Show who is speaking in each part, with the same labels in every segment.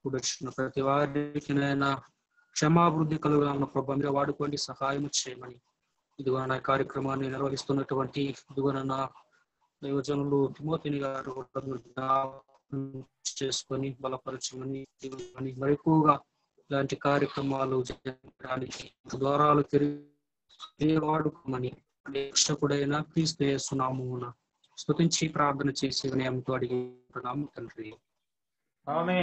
Speaker 1: కూడొచ్చిన ప్రతి వారికి నైనా క్షమాభివృద్ధి కలుగుతున్న ప్రభావ మీరు వాడుకోండి సహాయం చేయమని ఇదిగో నా కార్యక్రమాన్ని నిర్వహిస్తున్నటువంటి ఇదిగో నా దైవజనులు తిమోతిని గారు కూడా మీరు జ్ఞాపకం చేసుకొని బలపరచమని ఇవ్వమని మరి ఎక్కువగా ఇలాంటి కార్యక్రమాలు చేయడానికి ద్వారాలు తిరిగి వాడుకోమని రక్షకుడైన క్రీస్తు చేస్తున్నాము స్తుతించి ప్రార్థన చేసి వినయంతో అడిగి తండ్రి
Speaker 2: ఆమె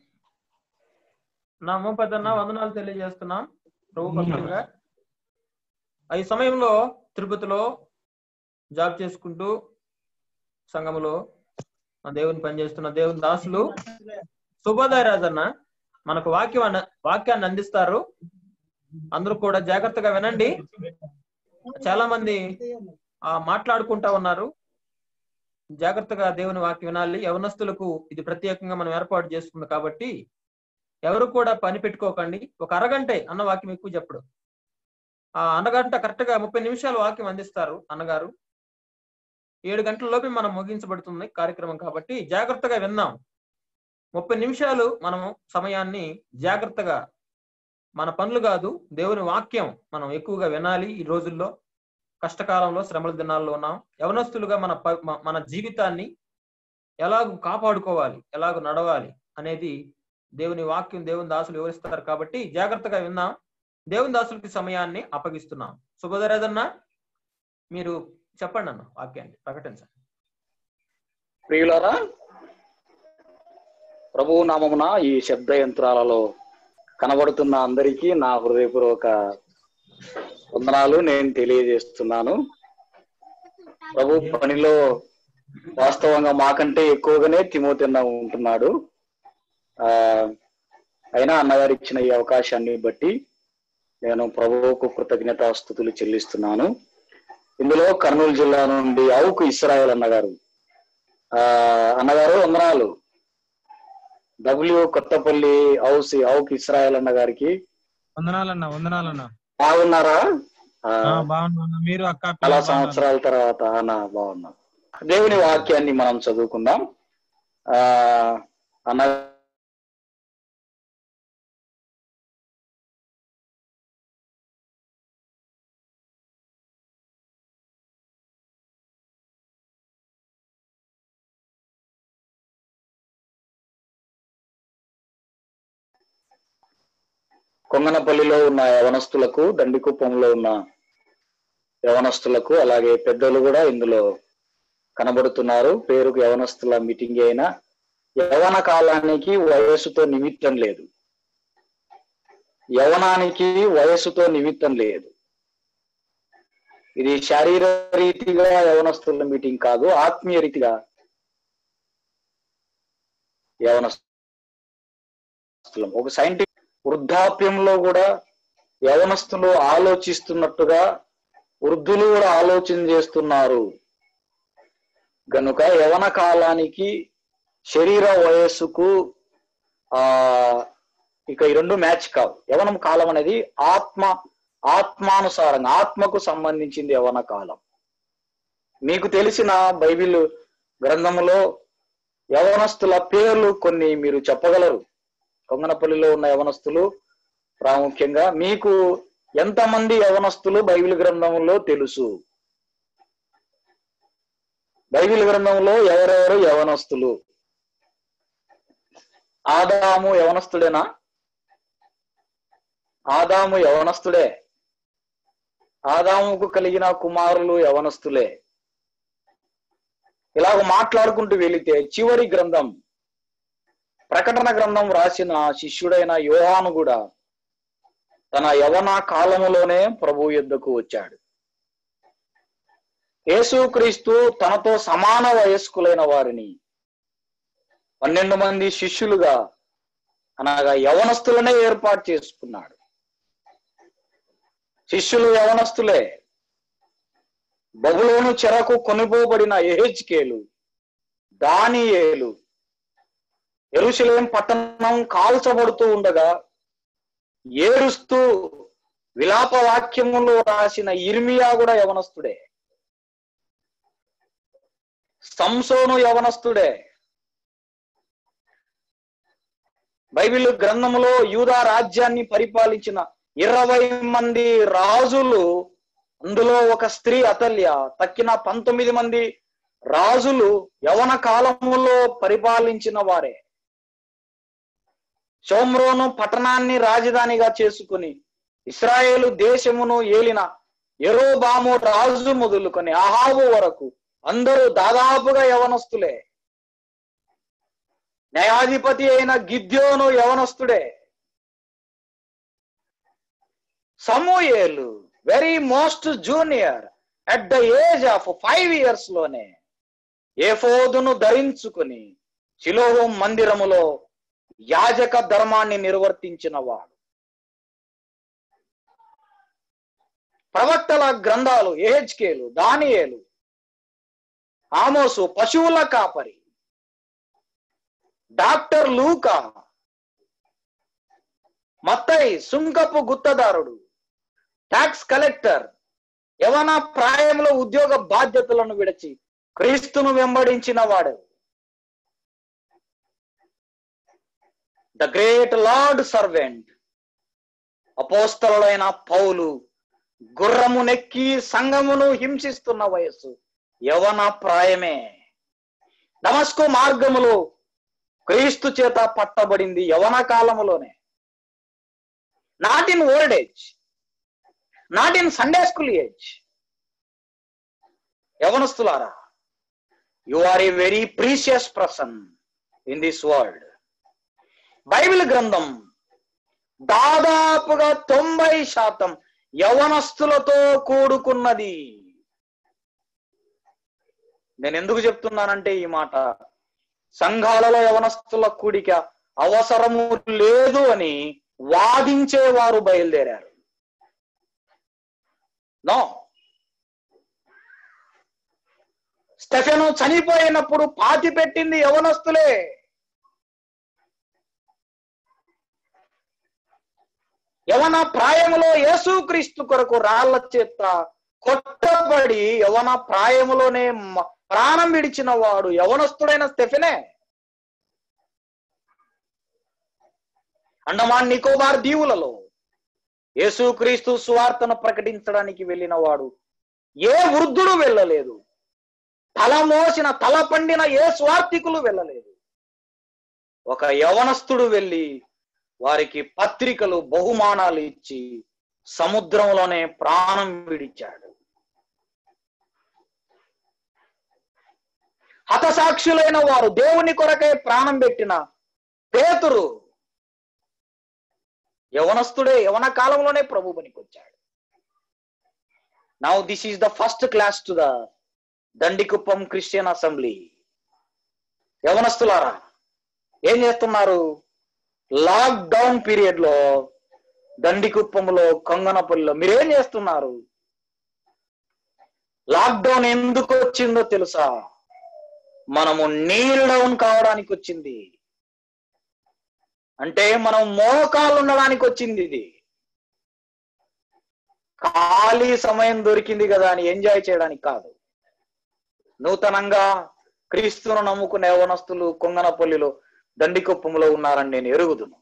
Speaker 2: నా పెద్దన్న వందనాలు తెలియజేస్తున్నాం ప్రభు భక్తులుగా ఈ సమయంలో తిరుపతిలో జాబ్ చేసుకుంటూ సంఘములో ఆ దేవుని పనిచేస్తున్న దేవుని దాసులు శుభోదయ రాజన్న మనకు వాక్యం అన్న- వాక్యాన్ని అందిస్తారు అందరూ కూడా జాగ్రత్తగా వినండి చాలా మంది ఆ మాట్లాడుకుంటా ఉన్నారు జాగ్రత్తగా దేవుని వాక్యం వినాలి యవనస్తులకు ఇది ప్రత్యేకంగా మనం ఏర్పాటు చేసుకుంది కాబట్టి ఎవరు కూడా పని పెట్టుకోకండి ఒక అరగంటే అన్న వాక్యం ఎక్కువ చెప్పడు ఆ అన్నగంట కరెక్ట్ గా ముప్పై నిమిషాలు వాక్యం అందిస్తారు అన్నగారు ఏడు గంటల లోపే మనం ముగించబడుతుంది కార్యక్రమం కాబట్టి జాగ్రత్తగా విందాం ముప్పై నిమిషాలు మనము సమయాన్ని జాగ్రత్తగా మన పనులు కాదు దేవుని వాక్యం మనం ఎక్కువగా వినాలి ఈ రోజుల్లో కష్టకాలంలో శ్రమల దినాల్లో ఉన్నాం యవనస్తులుగా మన ప- మ- మన జీవితాన్ని ఎలాగ కాపాడుకోవాలి ఎలాగ నడవాలి అనేది దేవుని వాక్యం దేవుని దాసులు వివరిస్తారు కాబట్టి జాగ్రత్తగా విన్నాం దేవుని దాసులకి సమయాన్ని అప్పగిస్తున్నాం శుభదరేదన్న మీరు చెప్పండి అన్న వాక్యాన్ని ప్రకటించండి
Speaker 3: ప్రియులారా ప్రభు నామమున ఈ శబ్ద యంత్రాలలో కనబడుతున్న అందరికీ నా హృదయపూర్వక వందనాలు నేను తెలియజేస్తున్నాను ప్రభు పనిలో వాస్తవంగా మాకంటే ఎక్కువగానే తిమోతిన్న ఉంటున్నాడు ఆ అయినా అన్నగారు ఇచ్చిన ఈ అవకాశాన్ని బట్టి నేను ప్రభువుకు కృతజ్ఞతాస్థుతులు చెల్లిస్తున్నాను ఇందులో కర్నూలు జిల్లా నుండి అవుకు ఇస్రాయల్ అన్నగారు ఆ అన్నగారు వందనాలు W Kothapalli house Avuku Israel అన్న గారికి
Speaker 4: వందనాలన్న వందనాలన్న
Speaker 3: బాగున్నారా ఆ,
Speaker 4: ఆ, బాగున్నా మీరు అక్క
Speaker 3: చాలా
Speaker 4: పిల్లలు బాగున్నారా?
Speaker 3: సంవత్సరాల తర్వాత నా బాగున్నా దేవుని వాక్యాన్ని మనం చదువుకుందాం ఆ అన్న కొంగనపల్లిలో ఉన్న యవనస్తులకు దండికుప్పంలో ఉన్న యవనస్తులకు అలాగే పెద్దలు కూడా ఇందులో కనబడుతున్నారు పేరుకు యవనస్తుల మీటింగ్ అయినా యవన కాలానికి వయస్సుతో నిమిత్తం లేదు యవనానికి వయస్సుతో నిమిత్తం లేదు ఇది శారీర రీతిగా యవనస్తుల మీటింగ్ కాదు ఆత్మీయ రీతిగా యవనస్తులం ఒక సైంటిఫిక్ వృద్ధాప్యంలో కూడా యవనస్తులు ఆలోచిస్తున్నట్టుగా వృద్ధులు కూడా ఆలోచన చేస్తున్నారు గనుక యవన కాలానికి శరీర వయస్సుకు ఆ ఇక ఈ రెండు మ్యాచ్ కావు యవనం కాలం అనేది ఆత్మ ఆత్మానుసారంగా ఆత్మకు సంబంధించింది యవన కాలం మీకు తెలిసిన బైబిల్ గ్రంథములో యవనస్తుల పేర్లు కొన్ని మీరు చెప్పగలరు కొంగనపల్లిలో ఉన్న యవనస్తులు ప్రాముఖ్యంగా మీకు ఎంతమంది యవనస్తులు బైబిల్ గ్రంథంలో తెలుసు బైబిల్ గ్రంథంలో ఎవరెవరు యవనస్తులు ఆదాము యవనస్తుడేనా ఆదాము యవనస్తుడే ఆదాముకు కలిగిన కుమారులు యవనస్తులే ఇలాగ మాట్లాడుకుంటూ వెళితే చివరి గ్రంథం ప్రకటన గ్రంథం రాసిన శిష్యుడైన యోహాను కూడా తన యవన కాలములోనే ప్రభు యుద్ధకు వచ్చాడు యేసుక్రీస్తు తనతో సమాన వయస్కులైన వారిని పన్నెండు మంది శిష్యులుగా అనగా యవనస్తులనే ఏర్పాటు చేసుకున్నాడు శిష్యులు యవనస్తులే బబులోను చెరకు కొనిపోబడిన ఎహెచ్కేలు దానియేలు ఎరుసలేం పట్టణం కాల్చబడుతూ ఉండగా ఏడుస్తూ విలాప వాక్యములో రాసిన ఇర్మియా కూడా యవనస్తుడే సంసోను యవనస్తుడే బైబిల్ గ్రంథములో యూదా రాజ్యాన్ని పరిపాలించిన ఇరవై మంది రాజులు అందులో ఒక స్త్రీ అతల్య తక్కిన పంతొమ్మిది మంది రాజులు యవన కాలములో పరిపాలించిన వారే షోమ్రోను పట్టణాన్ని రాజధానిగా చేసుకుని ఇస్రాయేలు దేశమును ఏలిన ఎరోబాము రాజు మొదలుకొని అహాబు వరకు అందరూ దాదాపుగా యవనస్తులే న్యాయాధిపతి అయిన గిద్యోను యవనస్తుడే సమూయేలు very most junior at the age of five years లోనే ఏఫోదును ధరించుకుని శిలోహు మందిరములో యాజక ధర్మాన్ని నిర్వర్తించిన వాడు ప్రవక్తల గ్రంథాలు ఏహెచ్కేలు దానియేలు ఆమోసు పశువుల కాపరి డాక్టర్ లూకా మత్తయి సుంకపు గుత్తదారుడు ట్యాక్స్ కలెక్టర్ యవన ప్రాయంలో ఉద్యోగ బాధ్యతలను విడిచి క్రీస్తును వెంబడించిన వాడు ద గ్రేట్ లార్డ్ సర్వెంట్ అపోస్తలుడైన పౌలు గుర్రము నెక్కి సంగమును హింసిస్తున్న వయస్సు యవన ప్రాయమే నమస్కు మార్గములో క్రీస్తు చేత పట్టబడింది యవన కాలములోనే not in old age not in Sunday school age యవనస్తులారా you are a very precious person in this world Bible గ్రంథం దాదాపుగా తొంభై శాతం యవనస్తులతో కూడుకున్నది నేను ఎందుకు చెప్తున్నానంటే ఈ మాట సంఘాలలో యవనస్తుల కూడిక అవసరము లేదు అని వాదించేవారు బయలుదేరారు నో స్టెఫెను చనిపోయినప్పుడు పాతి పెట్టింది యవనస్తులే యవన ప్రాయములో యేసుక్రీస్తు కొరకు రాళ్ల చేత కొట్టబడి యవన ప్రాయములోనే మ- ప్రాణం విడిచిన వాడు యవనస్తుడైన స్టెఫెనే అండమాన్ నికోబార్ దీవులలో యేసుక్రీస్తు సువార్తను ప్రకటించడానికి వెళ్ళిన వాడు ఏ వృద్ధుడు వెళ్ళలేదు తల మోసిన తల పండిన ఏ స్వార్థికులు వెళ్ళలేదు ఒక యవనస్తుడు వెళ్ళి వారికి పత్రికలు బహుమానాలు ఇచ్చి సముద్రంలోనే ప్రాణం విడిచాడు హతసాక్షులైన వారు దేవుని కొరకై ప్రాణం పెట్టిన పేతురు యవనస్తుడే యవన కాలంలోనే ప్రభు పనికొచ్చాడు now this is the first class to the Dandikuppam Christian assembly యవనస్తులారా ఏం చేస్తున్నారు లాక్ డౌన్ పీరియడ్ లో దండికుప్పంలో కొంగనపల్లిలో మీరేం చేస్తున్నారు లాక్డౌన్ ఎందుకు వచ్చిందో తెలుసా మనము నీల్ డౌన్ కావడానికి వచ్చింది అంటే మనం మోకాలు ఉండడానికి వచ్చింది ఇది ఖాళీ సమయం దొరికింది కదా అని ఎంజాయ్ చేయడానికి కాదు నూతనంగా క్రీస్తును నమ్ముకునే యవనస్తులు కొంగనపల్లిలో దండికొప్పంలో ఉన్నారని నేను ఎరుగుదును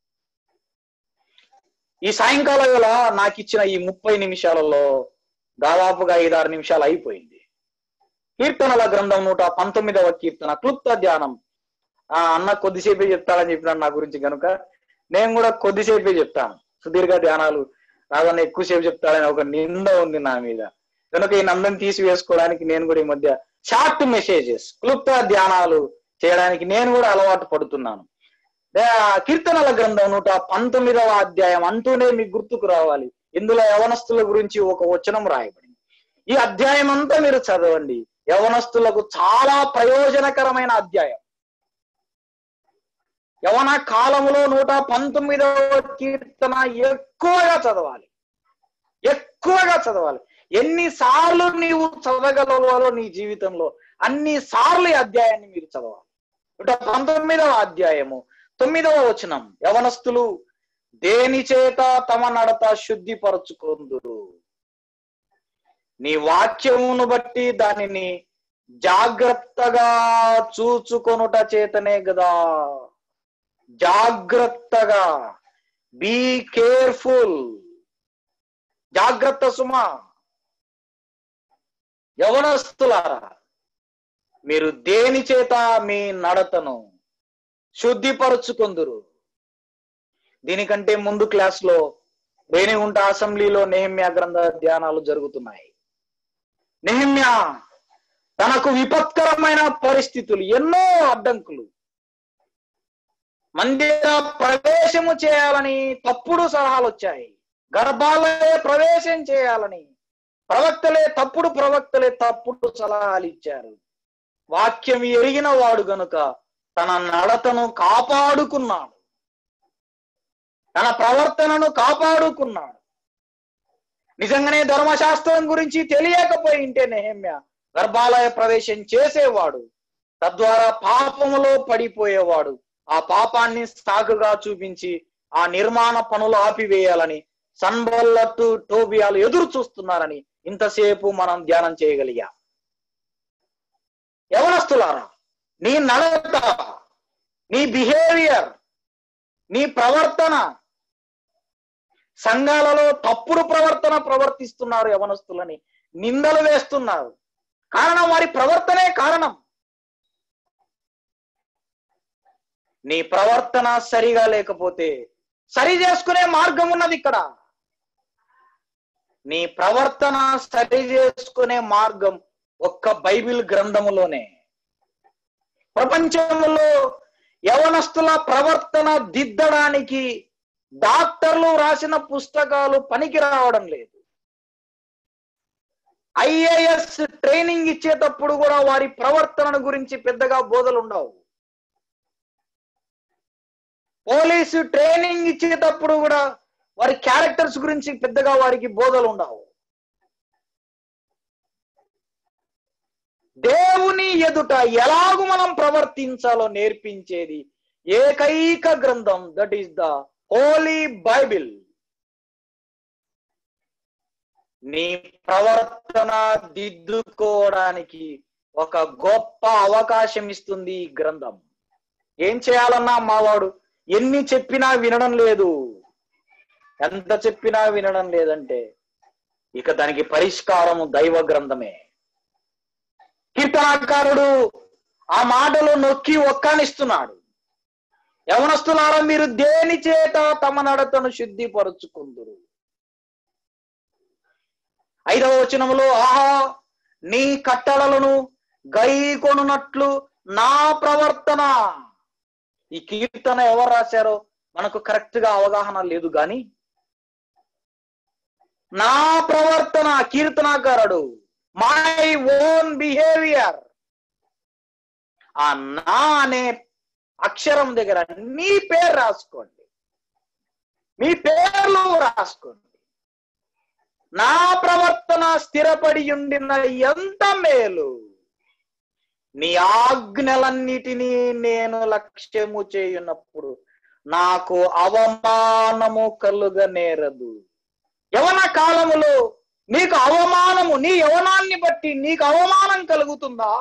Speaker 3: ఈ సాయంకాల వేళ నాకు ఇచ్చిన ఈ ముప్పై నిమిషాలలో దాదాపుగా ఐదారు నిమిషాలు అయిపోయింది కీర్తనల గ్రంథం నూట పంతొమ్మిదవ కీర్తన క్లుప్త ధ్యానం ఆ అన్న కొద్దిసేపే చెప్తాడని చెప్పినాడు నా గురించి కనుక నేను కూడా కొద్దిసేపే చెప్తాను సుదీర్ఘ ధ్యానాలు రాదన్న ఎక్కువసేపు చెప్తాడని ఒక నింద ఉంది నా మీద కనుక ఈ నందం తీసివేసుకోవడానికి నేను కూడా ఈ మధ్య షార్ట్ మెసేజెస్ క్లుప్త ధ్యానాలు చేయడానికి నేను కూడా అలవాటు పడుతున్నాను దే- కీర్తనల గ్రంథం నూట పంతొమ్మిదవ అధ్యాయం అంటూనే మీకు గుర్తుకు రావాలి ఇందులో యవనస్తుల గురించి ఒక వచనం రాయబడింది ఈ అధ్యాయం అంతా మీరు చదవండి యవనస్తులకు చాలా ప్రయోజనకరమైన అధ్యాయం యవన కాలంలో నూట పంతొమ్మిదవ కీర్తన ఎక్కువగా చదవాలి ఎక్కువగా చదవాలి ఎన్నిసార్లు నీవు చదవగలవాలో నీ జీవితంలో అన్ని సార్లు ఈ అధ్యాయాన్ని మీరు చదవాలి నూట పంతొమ్మిదవ అధ్యాయము తొమ్మిదవ వచనం యవనస్తులు దేని చేత తమ నడత శుద్ధిపరచుకుందురు నీ వాక్యమును బట్టి దానిని జాగ్రత్తగా చూచుకొనుట చేతనే కదా జాగ్రత్తగా బీ కేర్ఫుల్ జాగ్రత్త సుమా యవనస్తులారా మీరు దేని చేత మీ నడతను శుద్ధిపరుచుకుందురు దీనికంటే ముందు క్లాస్ లో రేణిగుంట అసెంబ్లీలో నెహమ్యా గ్రంథ ధ్యానాలు జరుగుతున్నాయి నెహమ్యా తనకు విపత్కరమైన పరిస్థితులు ఎన్నో అడ్డంకులు మందిర ప్రవేశము చేయాలని తప్పుడు సలహాలు వచ్చాయి గర్భాలయ ప్రవేశం చేయాలని ప్రవక్తలే తప్పుడు ప్రవక్తలే తప్పుడు సలహాలు ఇచ్చారు వాక్యం ఎరిగిన వాడు గనుక తన నడతను కాపాడుకున్నాడు తన ప్రవర్తనను కాపాడుకున్నాడు నిజంగానే ధర్మశాస్త్రం గురించి తెలియకపోయింటే నెహమ్య గర్భాలయ ప్రవేశం చేసేవాడు తద్వారా పాపములో పడిపోయేవాడు ఆ పాపాన్ని సాగుగా చూపించి ఆ నిర్మాణ పనులు ఆపివేయాలని సన్బల్లట్టు టోబియాలు ఎదురు చూస్తున్నారని ఇంతసేపు మనం ధ్యానం చేయగలిగా యవనస్తులారా నీ నడత నీ బిహేవియర్ నీ ప్రవర్తన సంఘాలలో తప్పుడు ప్రవర్తన ప్రవర్తిస్తున్నారు యవనస్తులని నిందలు వేస్తున్నారు కారణం వారి ప్రవర్తనే కారణం నీ ప్రవర్తన సరిగా లేకపోతే సరి చేసుకునే మార్గం ఉన్నది ఇక్కడ నీ ప్రవర్తన సరి చేసుకునే మార్గం ఒక్క బైబిల్ గ్రంథములోనే ప్రపంచంలో యవనస్తుల ప్రవర్తన దిద్దడానికి డాక్టర్లు రాసిన పుస్తకాలు పనికి రావడం లేదు ఐఏఎస్ ట్రైనింగ్ ఇచ్చేటప్పుడు కూడా వారి ప్రవర్తన గురించి పెద్దగా బోధలు ఉండవు పోలీసు ట్రైనింగ్ ఇచ్చేటప్పుడు కూడా వారి క్యారెక్టర్స్ గురించి పెద్దగా వారికి బోధలు ఉండవు దేవుని ఎదుట ఎలాగు మనం ప్రవర్తించాలో నేర్పించేది ఏకైక గ్రంథం that is the holy Bible నీ ప్రవర్తన దిద్దుకోవడానికి ఒక గొప్ప అవకాశం ఇస్తుంది ఈ గ్రంథం ఏం చేయాలన్నా మావాడు ఎన్ని చెప్పినా వినడం లేదు ఎంత చెప్పినా వినడం లేదంటే ఇక దానికి పరిష్కారము దైవ గ్రంథమే కీర్తనాకారుడు ఆ మాటలు నొక్కి ఒక్కానిస్తున్నాడు యవనస్తులారా మీరు దేని చేత తమ నడతను శుద్ధిపరుచుకుందురు ఐదవ వచనములో ఆహా నీ కట్టడలను గైకొనున్నట్లు నా ప్రవర్తన ఈ కీర్తన ఎవరు రాశారో మనకు కరెక్ట్ గా అవగాహన లేదు గాని నా ప్రవర్తన కీర్తనాకారుడు మై ఓన్ బిహేవియర్ ఆ నా అనే అక్షరం దగ్గర మీ పేరు రాసుకోండి మీ పేర్లు రాసుకోండి నా ప్రవర్తన స్థిరపడి ఉండిన ఎంత మేలు నీ ఆజ్ఞలన్నిటినీ నేను లక్ష్యము చేయున్నప్పుడు నాకు అవమానము కలుగనేరదు యవన కాలములో నీకు అవమానము నీ యవనాన్ని బట్టి నీకు అవమానం కలుగుతుందా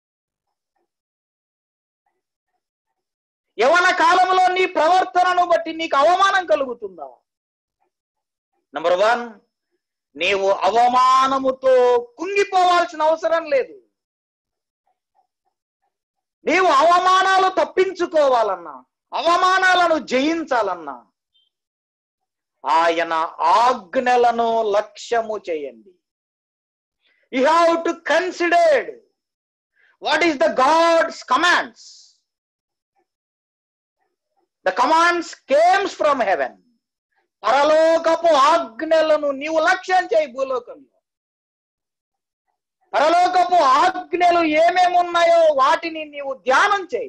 Speaker 3: యవన కాలంలో నీ ప్రవర్తనను బట్టి నీకు అవమానం కలుగుతుందా నంబర్ వన్ నీవు అవమానముతో కుంగిపోవాల్సిన అవసరం లేదు నీవు అవమానాలు తప్పించుకోవాలన్నా అవమానాలను జయించాలన్నా ఆయన ఆజ్ఞలను లక్ష్యము చేయండి you have to considered what is the God's commands the commands comes from heaven పరలోకపు ఆజ్ఞలను నీవు లక్ష్యం చేయి భూలోకంలో పరలోకపు ఆజ్ఞలు ఏమేమి ఉన్నాయో వాటిని నీవు ధ్యానం చేయి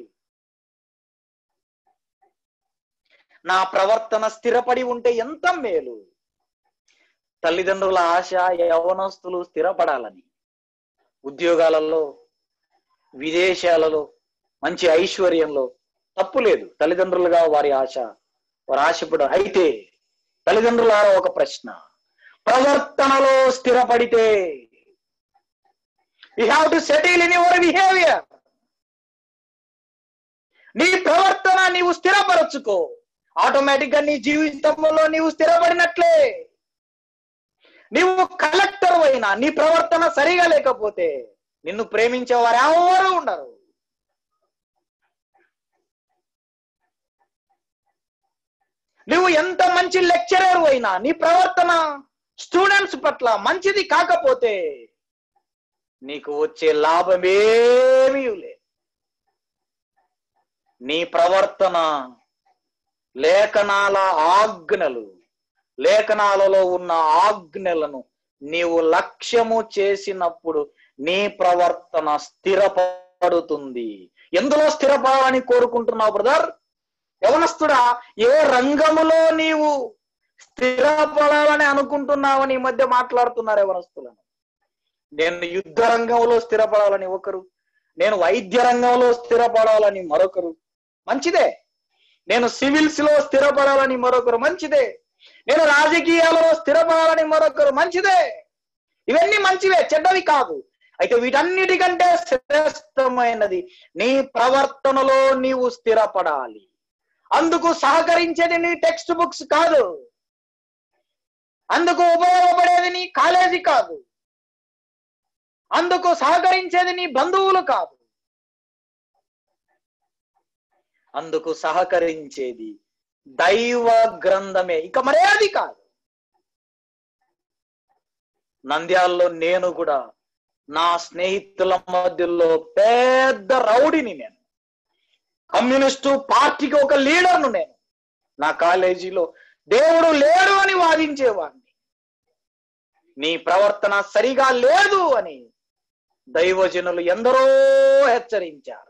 Speaker 3: నా ప్రవర్తన స్థిరపడి ఉంటే ఎంత మేలు తల్లిదండ్రుల ఆశ యవనస్తులు స్థిరపడాలని ఉద్యోగాలలో విదేశాలలో మంచి ఐశ్వర్యంలో తప్పు లేదు తల్లిదండ్రులుగా వారి ఆశ వారి ఆశపడ అయితే తల్లిదండ్రుల ఒక ప్రశ్న ప్రవర్తనలో స్థిరపడితే you have to settle in your behaviour నీ ప్రవర్తన నీవు స్థిరపరచుకో ఆటోమేటిక్ గా నీ జీవితంలో నీవు స్థిరపడినట్లే నీవు కలెక్టర్ అయినా నీ ప్రవర్తన సరిగా లేకపోతే నిన్ను ప్రేమించే వారు ఎవరు ఉండరు నువ్వు ఎంత మంచి లెక్చరర్ అయినా నీ ప్రవర్తన స్టూడెంట్స్ పట్ల మంచిది కాకపోతే నీకు వచ్చే లాభమేమీ లేదు నీ ప్రవర్తన లేఖనాల ఆజ్ఞలు లేఖనాలలో ఉన్న ఆజ్ఞలను నీవు లక్ష్యము చేసినప్పుడు నీ ప్రవర్తన స్థిరపడుతుంది ఎందులో స్థిరపడాలని కోరుకుంటున్నావు బ్రదర్ యవనస్తుడా ఏ రంగములో నీవు స్థిరపడాలని అనుకుంటున్నావని ఈ మధ్య మాట్లాడుతున్నారు యవనస్తులను నేను యుద్ధ రంగంలో స్థిరపడాలని ఒకరు నేను వైద్య రంగంలో స్థిరపడాలని మరొకరు మంచిదే నేను సివిల్స్ లో స్థిరపడాలని మరొకరు మంచిదే నేను రాజకీయాలలో స్థిరపడాలని మరొకరు మంచిదే ఇవన్నీ మంచివే చెడ్డవి కాదు అయితే వీటన్నిటికంటే శ్రేష్టమైనది నీ ప్రవర్తనలో నీవు స్థిరపడాలి అందుకు సహకరించేది నీ టెక్స్ట్ బుక్స్ కాదు అందుకు ఉపయోగపడేది నీ కాలేజీ కాదు అందుకు సహకరించేది నీ బంధువులు కాదు అందుకు సహకరించేది దైవ గ్రంథమే ఇక మరేది కాదు నంద్యాల్లో నేను కూడా నా స్నేహితుల మధ్యలో పెద్ద రౌడీని నేను కమ్యూనిస్టు పార్టీకి ఒక లీడర్ను నేను నా కాలేజీలో దేవుడు లేడు అని వాదించేవాడిని నీ ప్రవర్తన సరిగా లేదు అని దైవజనులు ఎందరో హెచ్చరించారు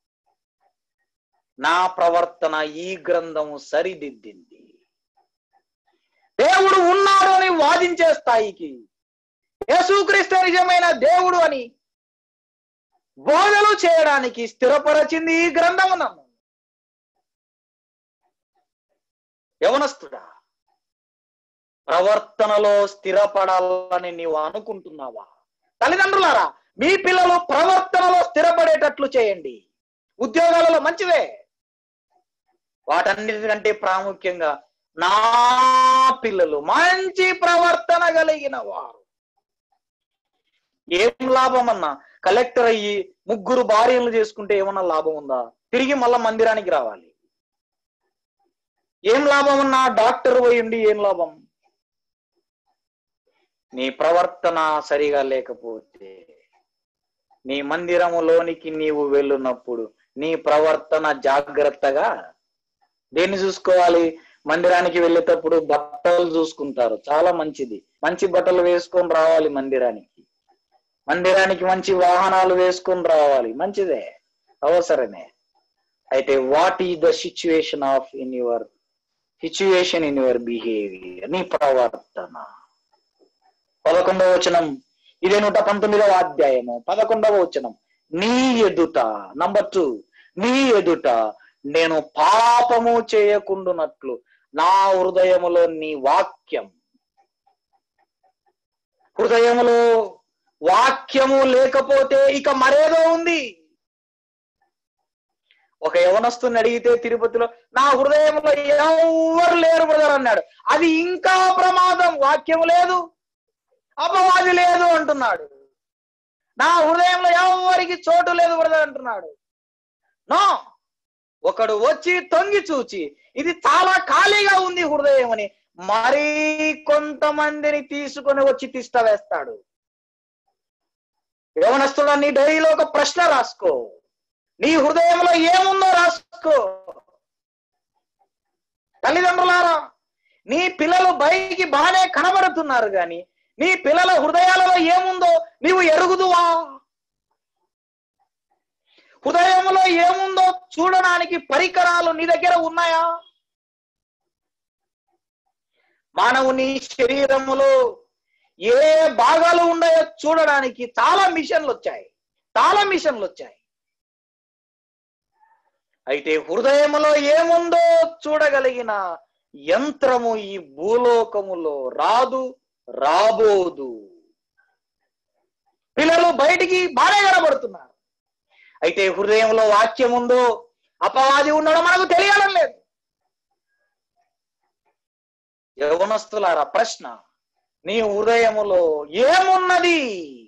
Speaker 3: నా ప్రవర్తన ఈ గ్రంథము సరిదిద్దింది దేవుడు ఉన్నాడు అని వాదించే స్థాయికి యేసుక్రీస్తు నిజమైన దేవుడు అని బోధలు చేయడానికి స్థిరపరచింది ఈ గ్రంథము నన్ను యవనస్తుడా ప్రవర్తనలో స్థిరపడాలని నీవు అనుకుంటున్నావా తల్లిదండ్రులారా మీ పిల్లలు ప్రవర్తనలో స్థిరపడేటట్లు చేయండి ఉద్యోగాలలో మంచివే వాటన్నిటికంటే ప్రాముఖ్యంగా నా పిల్లలు మంచి ప్రవర్తన కలిగిన వారు ఏం లాభం అన్నా కలెక్టర్ అయ్యి ముగ్గురు భార్యలు చేసుకుంటే ఏమన్నా లాభం ఉందా తిరిగి మళ్ళా మందిరానికి రావాలి ఏం లాభం అన్నా డాక్టర్ పోయిండి ఏం లాభం నీ ప్రవర్తన సరిగా లేకపోతే నీ మందిరములోనికి నీవు వెళ్ళున్నప్పుడు నీ ప్రవర్తన జాగ్రత్తగా దేన్ని చూసుకోవాలి మందిరానికి వెళ్ళేటప్పుడు బట్టలు చూసుకుంటారు చాలా మంచిది మంచి బట్టలు వేసుకొని రావాలి మందిరానికి మందిరానికి మంచి వాహనాలు వేసుకొని రావాలి మంచిదే అవసరమే అయితే what is the situation of in your situation in your behaviour నీ ప్రవర్తన పదకొండవ వచనం ఇదే నూట పంతొమ్మిదవ అధ్యాయము పదకొండవ వచనం నీ ఎదుట నంబర్ టూ నీ ఎదుట నేను పాపము చేయకుండునట్లు నా హృదయములో నీ వాక్యం హృదయములో వాక్యము లేకపోతే ఇక మరేదో ఉంది ఒక యవనస్తుని అడిగితే తిరుపతిలో నా హృదయంలో ఎవరు లేరు బ్రదర్ అన్నాడు అది ఇంకా ప్రమాదం వాక్యము లేదు అపవాది లేదు అంటున్నాడు నా హృదయంలో ఎవరికి చోటు లేదు బ్రదర్ అంటున్నాడు నో ఒకడు వచ్చి తొంగి చూచి ఇది చాలా ఖాళీగా ఉంది హృదయం అని మరీ కొంతమందిని తీసుకొని వచ్చి తిష్ట వేస్తాడు యవనస్తుడు నీ డైరీలో ఒక ప్రశ్న రాసుకో నీ హృదయంలో ఏముందో రాసుకో తల్లిదండ్రులారా నీ పిల్లలు బయటికి బాగానే కనబడుతున్నారు గాని నీ పిల్లల హృదయాలలో ఏముందో నీవు ఎరుగుదువా హృదయంలో ఏముందో చూడడానికి పరికరాలు నీ దగ్గర ఉన్నాయా మానవుని శరీరములో ఏ భాగాలు ఉన్నాయో చూడడానికి చాలా మిషన్లు వచ్చాయి చాలా మిషన్లు వచ్చాయి అయితే హృదయములో ఏముందో చూడగలిగిన యంత్రము ఈ భూలోకములో రాదు రాబోదు పిల్లలు బయటికి బాగా కనబడుతున్నారు అయితే హృదయంలో వాక్యం ఉందో అపవాది ఉన్నాడో మనకు తెలియడం లేదు యవనస్తులారా ప్రశ్న నీ హృదయములో ఏమున్నది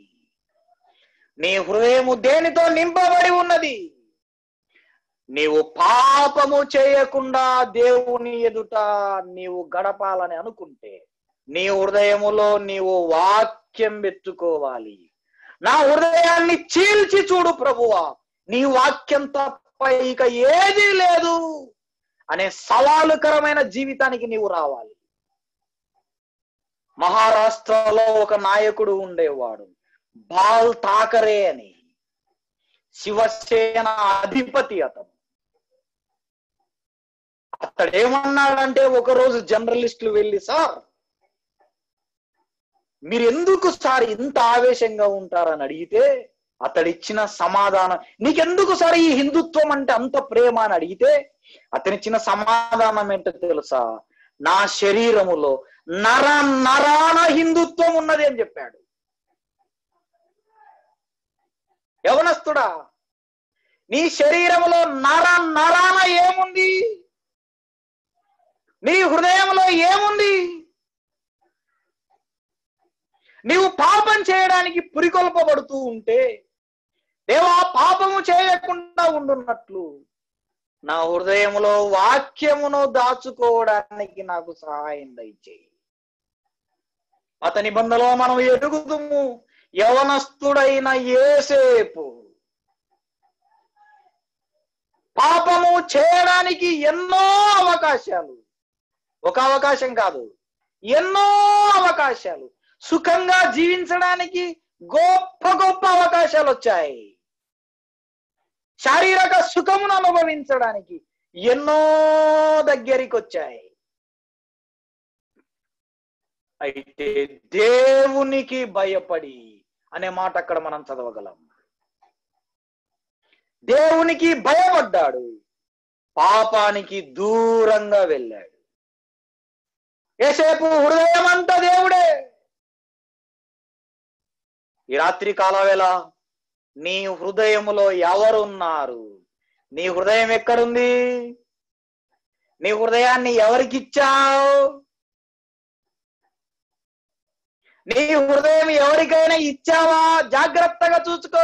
Speaker 3: నీ హృదయము దేనితో నింపబడి ఉన్నది నీవు పాపము చేయకుండా దేవుని ఎదుట నీవు గడపాలని అనుకుంటే నీ హృదయములో నీవు వాక్యం పెట్టుకోవాలి నా హృదయాన్ని చీల్చి చూడు ప్రభువా నీ వాక్యం తప్ప ఇక ఏదీ లేదు అనే సవాలుకరమైన జీవితానికి నీవు రావాలి మహారాష్ట్రలో ఒక నాయకుడు ఉండేవాడు బాల్ ఠాకరే అని శివసేన అధిపతి అతను అతడు ఏమన్నాడంటే ఒకరోజు జర్నలిస్టులు వెళ్ళి సార్ మీరు ఎందుకు సార్ ఇంత ఆవేశంగా ఉంటారని అడిగితే అతడిచ్చిన సమాధానం నీకెందుకు సార్ ఈ హిందుత్వం అంటే అంత ప్రేమ అని అడిగితే అతనిచ్చిన సమాధానం ఏంటో తెలుసా నా శరీరములో నర నరాన హిందుత్వం ఉన్నది అని చెప్పాడు యవనస్తుడా నీ శరీరములో నర నరాన ఏముంది నీ హృదయంలో ఏముంది నీవు పాపం చేయడానికి పురికొల్పబడుతూ ఉంటే దేవా పాపము చేయకుండా ఉండున్నట్లు నా హృదయములో వాక్యమును దాచుకోవడానికి నాకు సహాయం దయచేయి అతని బంధలో మనం ఎదుగుదుము యవనస్తుడైన ఏసేపు పాపము చేయడానికి ఎన్నో అవకాశాలు ఒక అవకాశం కాదు ఎన్నో అవకాశాలు సుఖంగా జీవించడానికి గొప్ప గొప్ప అవకాశాలు వచ్చాయి శారీరక సుఖమును అనుభవించడానికి ఎన్నో దగ్గరికి వచ్చాయి అయితే దేవునికి భయపడి అనే మాట అక్కడ మనం చదవగలం దేవునికి భయపడ్డాడు పాపానికి దూరంగా వెళ్ళాడు ఏసేపు హృదయం అంతా దేవుడే ఈ రాత్రి కాలవేళ నీ హృదయములో ఎవరున్నారు నీ హృదయం ఎక్కడుంది నీ హృదయాన్ని ఎవరికి ఇచ్చావు నీ హృదయం ఎవరికైనా ఇచ్చావా జాగ్రత్తగా చూసుకో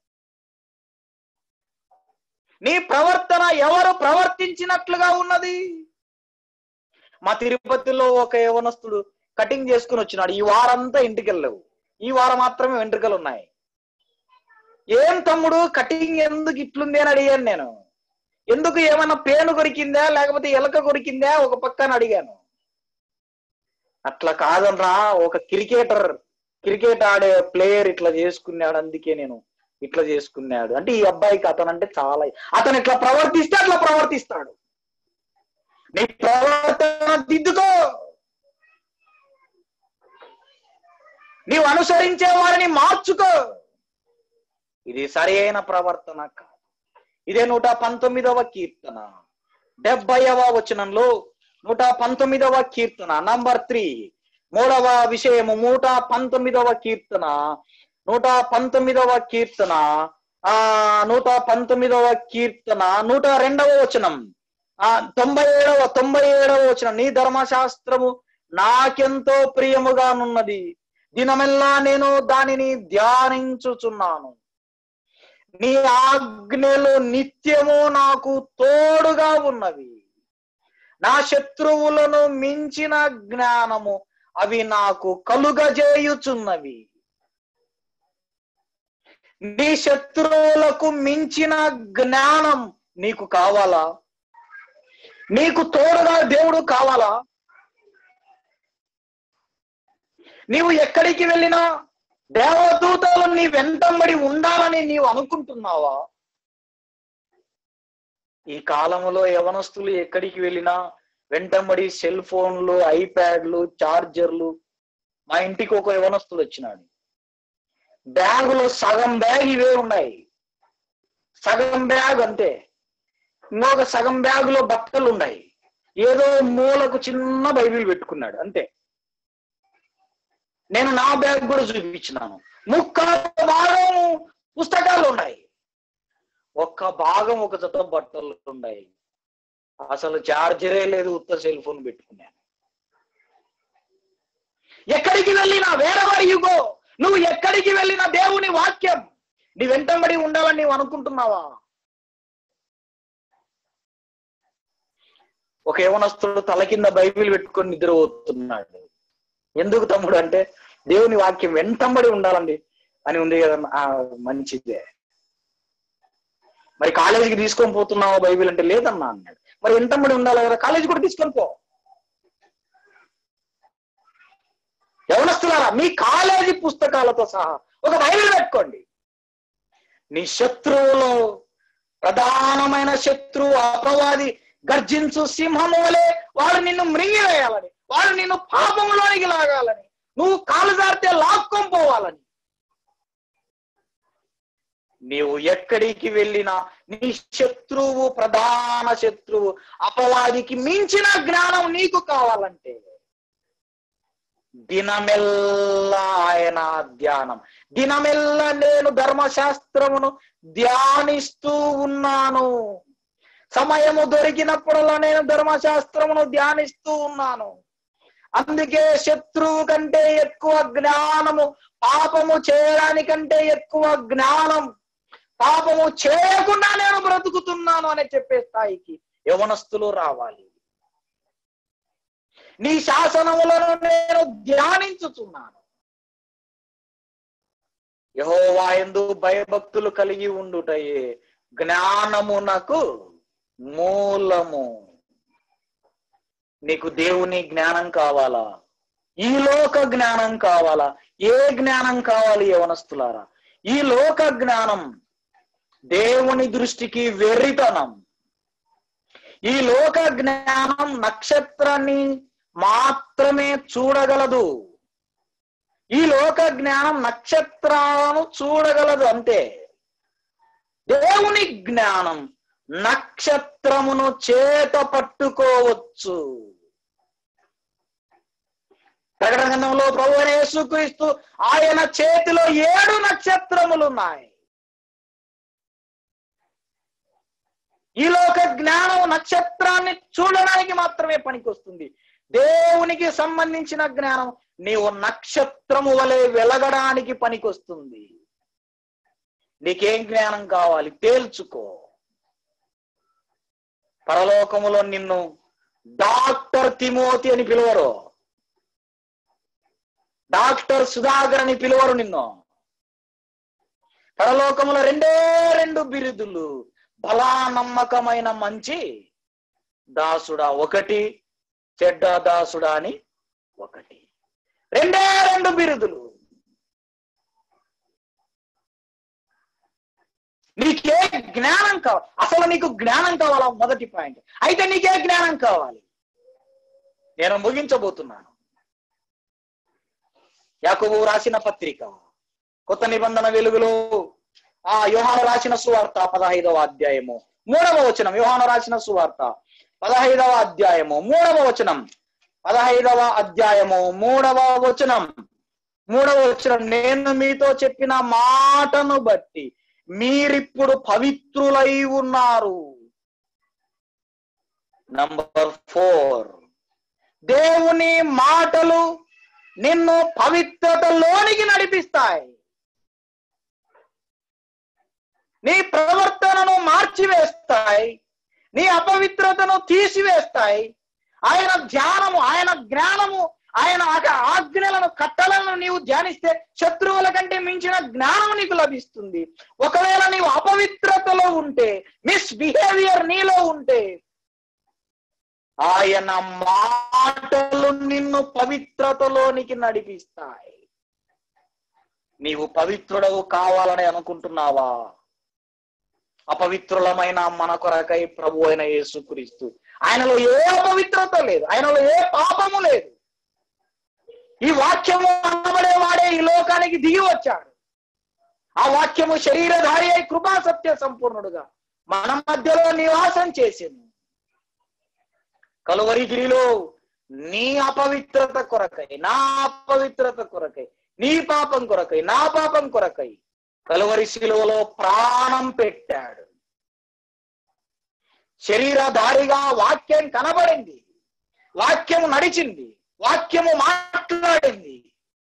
Speaker 3: నీ ప్రవర్తన ఎవరు ప్రవర్తించినట్లుగా ఉన్నది మా తిరుపతిలో ఒక యవనస్తుడు కటింగ్ చేసుకుని వచ్చినాడు ఈ వారంతా ఇంటికి వెళ్ళలేవు ఈ వారం మాత్రమే వెంట్రుకలు ఉన్నాయి ఏం తమ్ముడు కటింగ్ ఎందుకు ఇట్లుంది అని అడిగాను నేను ఎందుకు ఏమైనా పేను కొరికిందా లేకపోతే ఎలక కొరికిందా ఒక పక్కన అడిగాను అట్లా కాదనరా ఒక క్రికెటర్ క్రికెట్ ఆడే ప్లేయర్ ఇట్లా చేసుకున్నాడు అందుకే నేను ఇట్లా చేసుకున్నాడు అంటే ఈ అబ్బాయికి అతను అంటే చాలా అతను ఇట్లా ప్రవర్తిస్తే అట్లా ప్రవర్తిస్తాడు నీ ప్రవర్తన దిద్దుకో నీవు అనుసరించే వారిని మార్చుకో ఇది సరి అయిన ప్రవర్తన కాదు ఇదే నూట పంతొమ్మిదవ కీర్తన డెబ్బైవ వచనంలో నూట పంతొమ్మిదవ కీర్తన నంబర్ త్రీ మూడవ విషయము నూట పంతొమ్మిదవ కీర్తన నూట పంతొమ్మిదవ కీర్తన ఆ నూట పంతొమ్మిదవ కీర్తన నూట రెండవ వచనం ఆ తొంభై ఏడవ తొంభై ఏడవ వచనం నీ ధర్మశాస్త్రము నాకెంతో ప్రియముగానున్నది దినమెల్లా నేను దానిని ధ్యానించుచున్నాను నీ ఆజ్ఞలు నిత్యము నాకు తోడుగా ఉన్నవి నా శత్రువులను మించిన జ్ఞానము అవి నాకు కలుగజేయుచున్నవి నీ శత్రువులకు మించిన జ్ఞానం నీకు కావాలా నీకు తోడుగా దేవుడు కావాలా నీవు ఎక్కడికి వెళ్ళినా దేవదూతలు నీ వెంటబడి ఉండాలని నీవు అనుకుంటున్నావా ఈ కాలములో యవనస్తులు ఎక్కడికి వెళ్ళినా వెంటబడి సెల్ ఫోన్లు ఐప్యాడ్లు చార్జర్లు మా ఇంటికి ఒక యవనస్తుడు వచ్చినాడు బ్యాగులో సగం బ్యాగ్ ఇవే ఉన్నాయి సగం బ్యాగ్ అంతే ఇంకొక సగం బ్యాగులో బట్టలు ఉన్నాయి ఏదో మూలకు చిన్న బైబిల్ పెట్టుకున్నాడు అంతే నేను నా బ్యాగ్ కూడా చూపించినాను ముక్క భాగం పుస్తకాలు ఉన్నాయి ఒక్క భాగం ఒక జత బట్టలు ఉన్నాయి అసలు చార్జరే లేదు ఉత్త సెల్ ఫోన్ పెట్టుకున్నాను ఎక్కడికి వెళ్ళినా వేరెవర్ యుగో నువ్వు ఎక్కడికి వెళ్ళినా దేవుని వాక్యం నీ వెంటబడి ఉండాలని నీవు అనుకుంటున్నావా ఒక యవనస్తుడు తల కింద బైబిల్ పెట్టుకొని నిద్రపోతున్నాడు ఎందుకు తమ్ముడు అంటే దేవుని వాక్యం వెంటబడి ఉండాలండి అని ఉంది కదా ఆ, మంచిదే మరి కాలేజీకి తీసుకొని పోతున్నావా బైబిల్ అంటే లేదన్నా అన్నాడు మరి వెంటబడి ఉండాలి కదా కాలేజీ కూడా తీసుకొని పో యవనస్తులారా మీ కాలేజీ పుస్తకాలతో సహా ఒక బైబిల్ పెట్టుకోండి నీ శత్రువులో ప్రధానమైన శత్రువు అపవాది గర్జించు సింహము వలె వాడు నిన్ను మృంగివేయాలని వాడు నిన్ను పాపంలోనికి లాగాలని నువ్వు కాలు జారితే లాక్కొని పోవాలని నీవు ఎక్కడికి వెళ్ళినా నీ శత్రువు ప్రధాన శత్రువు అపవాదికి మించిన జ్ఞానం నీకు కావాలంటే దినమెల్లా ఆయన ధ్యానం దినమెల్లా నేను ధర్మశాస్త్రమును ధ్యానిస్తూ ఉన్నాను సమయము దొరికినప్పుడల్లా నేను ధర్మశాస్త్రమును ధ్యానిస్తూ ఉన్నాను అందుకే శత్రువు కంటే ఎక్కువ జ్ఞానము పాపము చేయడానికంటే ఎక్కువ జ్ఞానం పాపము చేయకుండా నేను బ్రతుకుతున్నాను అని చెప్పే స్థాయికి యవనస్తులు రావాలి నీ శాసనములను నేను ధ్యానించుచున్నాను యహోవా ఎందు భయభక్తులు కలిగి ఉండుటయే జ్ఞానమునకు మూలము నీకు దేవుని జ్ఞానం కావాలా ఈ లోక జ్ఞానం కావాలా ఏ జ్ఞానం కావాలి యవనస్తులారా ఈ లోక జ్ఞానం దేవుని దృష్టికి వెర్రితనం ఈ లోక జ్ఞానం నక్షత్రాన్ని మాత్రమే చూడగలదు ఈ లోక జ్ఞానం నక్షత్రాలను చూడగలదు అంతే దేవుని జ్ఞానం నక్షత్రమును చేత పట్టుకోవచ్చు ప్రకటన గ్రంథంలో ప్రభు అయిన యేసుక్రీస్తు ఆయన చేతిలో ఏడు నక్షత్రములు ఉన్నాయి ఈ లోక జ్ఞానం నక్షత్రాన్ని చూడడానికి మాత్రమే పనికొస్తుంది దేవునికి సంబంధించిన జ్ఞానం నీవు నక్షత్రము వలె వెలగడానికి పనికొస్తుంది నీకేం జ్ఞానం కావాలి తేల్చుకో పరలోకములో నిన్ను డాక్టర్ తిమోతి అని పిలువరు డాక్టర్ సుధాకర్ అని పిలువరు నిన్ను పరలోకములో రెండే రెండు బిరుదులు బలా నమ్మకమైన మంచి దాసుడా ఒకటి చెడ్డ దాసుడా అని ఒకటి రెండే రెండు బిరుదులు నీకే జ్ఞానం కావాలి అసలు నీకు జ్ఞానం కావాలా మొదటి పాయింట్ అయితే నీకే జ్ఞానం కావాలి నేను ముగించబోతున్నాను యాకబు రాసిన పత్రిక కొత్త నిబంధన వెలుగులో ఆ యోహాను రాసిన సువార్త పదహైదవ అధ్యాయము మూడవ వచనం యోహాను రాసిన సువార్త పదహైదవ అధ్యాయము మూడవ వచనం పదహైదవ అధ్యాయము మూడవ వచనం మూడవ వచనం నేను మీతో చెప్పిన మాటను బట్టి మీరిప్పుడు పవిత్రులై ఉన్నారు నంబర్ ఫోర్ దేవుని మాటలు నిన్ను పవిత్రతలోనికి నడిపిస్తాయి నీ ప్రవర్తనను మార్చివేస్తాయి నీ అపవిత్రతను తీసివేస్తాయి ఆయన ధ్యానము ఆయన జ్ఞానము ఆయన ఆక- ఆజ్ఞలను కట్టలను నీవు ధ్యానిస్తే శత్రువుల కంటే మించిన జ్ఞానం నీకు లభిస్తుంది ఒకవేళ నీవు అపవిత్రతలో ఉంటే మిస్బిహేవియర్ నీలో ఉంటే ఆయన మాటలు నిన్ను పవిత్రతలోనికి నడిపిస్తాయి నీవు పవిత్రుడవు కావాలని అనుకుంటున్నావా అపవిత్రులమైన మన కొరకై ప్రభు అయిన యేసుక్రీస్తు ఆయనలో ఏ అపవిత్రత లేదు ఆయనలో ఏ పాపము లేదు ఈ వాక్యము అనబడే వాడే ఈ లోకానికి దిగి వచ్చాడు ఆ వాక్యము శరీరధారి అయి కృపా సత్య సంపూర్ణుడుగా మన మధ్యలో నివాసం చేసింది కలువరిగిరిలో నీ అపవిత్రత కొరకై నా అపవిత్రత కొరకై నీ పాపం కొరకై నా పాపం కొరకై కలువరి శిలువలో ప్రాణం పెట్టాడు శరీరధారిగా వాక్యం కనబడింది వాక్యము నడిచింది వాక్యము మాట్లాడింది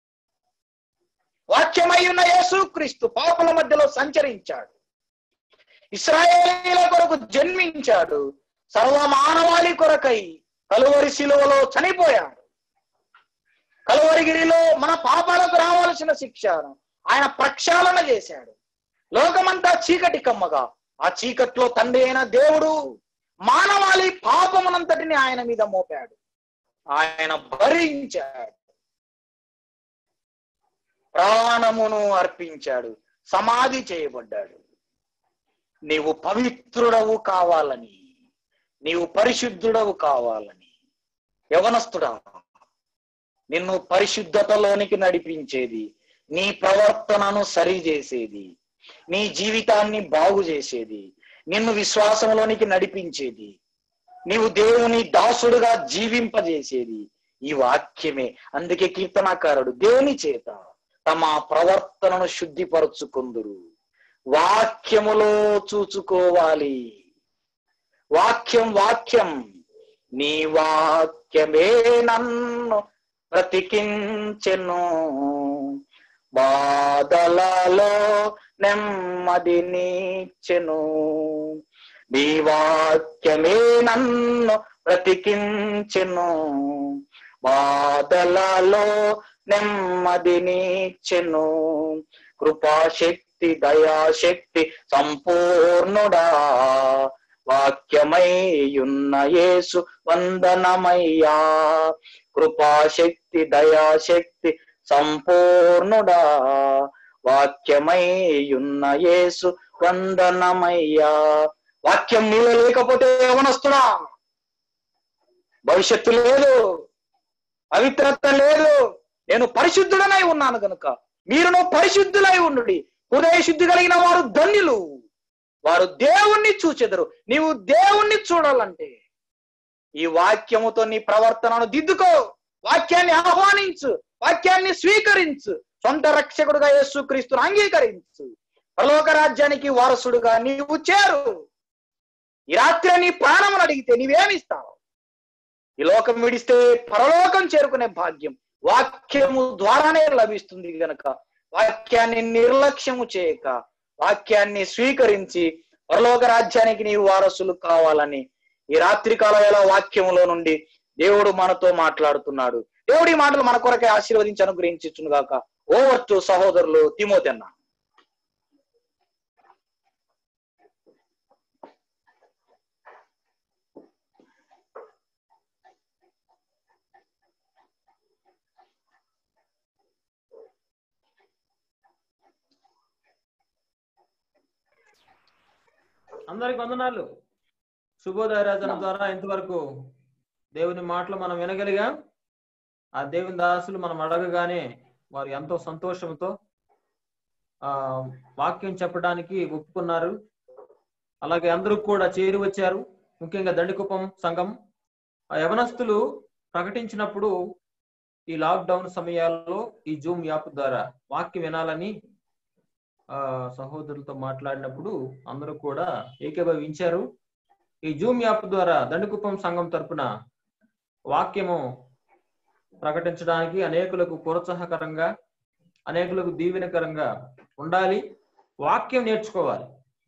Speaker 3: వాక్యమై ఉన్న యేసుక్రీస్తు పాపుల మధ్యలో సంచరించాడు ఇస్రాయేలీల కొరకు జన్మించాడు సర్వ మానవాళి కొరకై కలువరి శిలువలో చనిపోయాడు కలువరిగిరిలో మన పాపాలకు రావాల్సిన శిక్షను ఆయన ప్రక్షాళన చేశాడు లోకమంతా చీకటి కమ్మగా ఆ చీకట్లో తండ్రి అయిన దేవుడు మానవాళి పాపమునంతటిని ఆయన మీద మోపాడు ఆయన భరించాడు ప్రాణమును అర్పించాడు సమాధి చేయబడ్డాడు నీవు పవిత్రుడవు కావాలని నీవు పరిశుద్ధుడవు కావాలని యవనస్తుడా నిన్ను పరిశుద్ధతలోనికి నడిపించేది నీ ప్రవర్తనను సరిచేసేది నీ జీవితాన్ని బాగు చేసేది నిన్ను విశ్వాసంలోనికి నడిపించేది నీవు దేవుని దాసుడుగా జీవింపజేసేది ఈ వాక్యమే అందుకే కీర్తనాకారుడు దేవుని చేత తమ ప్రవర్తనను శుద్ధిపరచుకుందురు వాక్యములో చూచుకోవాలి వాక్యం వాక్యం నీ వాక్యమే నన్ను బ్రతికించెను బాధలలో నెమ్మదినిచ్చెను నీ వాక్యమే నన్ను బ్రతికించెను బాధలలో నెమ్మదినిచ్చెను కృపాశక్తి దయాశక్తి సంపూర్ణుడా వాక్యమయ్యున్న యేసు వందనమయ్యా కృపాశక్తి దయాశక్తి సంపూర్ణుడా వాక్యమయ్యున్న యేసు వందనమయ్యా వాక్యం నీలో లేకపోతే ఏమనొస్తున్నా భవిష్యత్తు లేదు పవిత్రత లేదు నేను పరిశుద్ధుడనై ఉన్నాను గనుక మీరును పరిశుద్ధులై ఉండుడి హృదయ శుద్ధి కలిగిన వారు ధన్యులు వారు దేవుణ్ణి చూచెదరు నీవు దేవుణ్ణి చూడాలంటే ఈ వాక్యముతో నీ ప్రవర్తనను దిద్దుకో వాక్యాన్ని ఆహ్వానించు వాక్యాన్ని స్వీకరించు సొంత రక్షకుడుగా యేసుక్రీస్తును అంగీకరించు పరలోక రాజ్యానికి వారసుడుగా నీవు చేరు ఈ రాత్రి నీ ప్రాణమును అడిగితే నీవేమిస్తావు ఈ లోకం విడిస్తే పరలోకం చేరుకునే భాగ్యం వాక్యము ద్వారానే లభిస్తుంది గనక వాక్యాన్ని నిర్లక్ష్యము చేయక వాక్యాన్ని స్వీకరించి పరలోక రాజ్యానికి నీవు వారసులు కావాలని ఈ రాత్రి కాల వేళ వాక్యములో నుండి దేవుడు మనతో మాట్లాడుతున్నాడు దేవుడి మాటలు మన కొరకే ఆశీర్వదించి అనుగ్రహించును గాక ఓవర్ టు సహోదరులు తిమోతెన్న
Speaker 2: అందరికి వందనాలు శుభోదయరాజన ద్వారా ఇంతవరకు దేవుని మాటలు మనం వినగలిగాం ఆ దేవుని దాసులు మనం అడగగానే వారు ఎంతో సంతోషంతో ఆ వాక్యం చెప్పడానికి ఒప్పుకున్నారు అలాగే అందరూ కూడా చేరి వచ్చారు ముఖ్యంగా దండికుప్పం సంఘం ఆ యవనస్తులు ప్రకటించినప్పుడు ఈ లాక్డౌన్ సమయాల్లో ఈ జూమ్ యాప్ ద్వారా వాక్యం వినాలని ఆ సహోదరులతో మాట్లాడినప్పుడు అందరూ కూడా ఏకీభవించారు ఈ జూమ్ యాప్ ద్వారా దండుకుప్పం సంఘం తరపున వాక్యము ప్రకటించడానికి అనేకులకు ప్రోత్సాహకరంగా అనేకులకు దీవెనకరంగా ఉండాలి వాక్యం నేర్చుకోవాలి